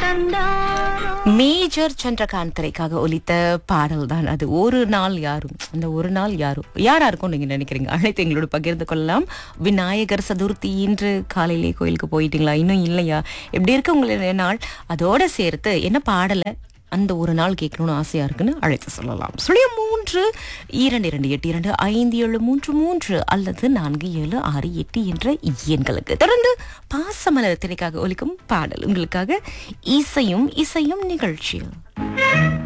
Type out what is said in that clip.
தந்தாரோ major Chandrakant திரைக்காக ஒலித்த பாடல் தான் அது ஒரு நாள் யாரும் அந்த ஒரு நாள் யாரும் யாரா இருக்கும் நீங்க நினைக்கிறீங்க அழைத்து எங்களோட பகிர்ந்து கொள்ளலாம் விநாயகர் சதுர்த்தி இன்று காலையிலே கோயிலுக்கு போயிட்டீங்களா இன்னும் இல்லையா எப்படி இருக்கு உங்களுடைய நாள் அதோட சேர்த்து என்ன பாடலை அந்த ஒரு நாள் கேட்கணும்னு ஆசையா இருக்குன்னு அழைத்து சொல்லலாம் சுழியம் மூன்று இரண்டு இரண்டு எட்டு இரண்டு ஐந்து ஏழு மூன்று மூன்று அல்லது நான்கு ஏழு ஆறு எட்டு என்ற எண்களுக்கு தொடர்ந்து பாசமலர் திரைக்காக ஒலிக்கும் பாடல் உங்களுக்காக இசையும் இசையும் நிகழ்ச்சியில்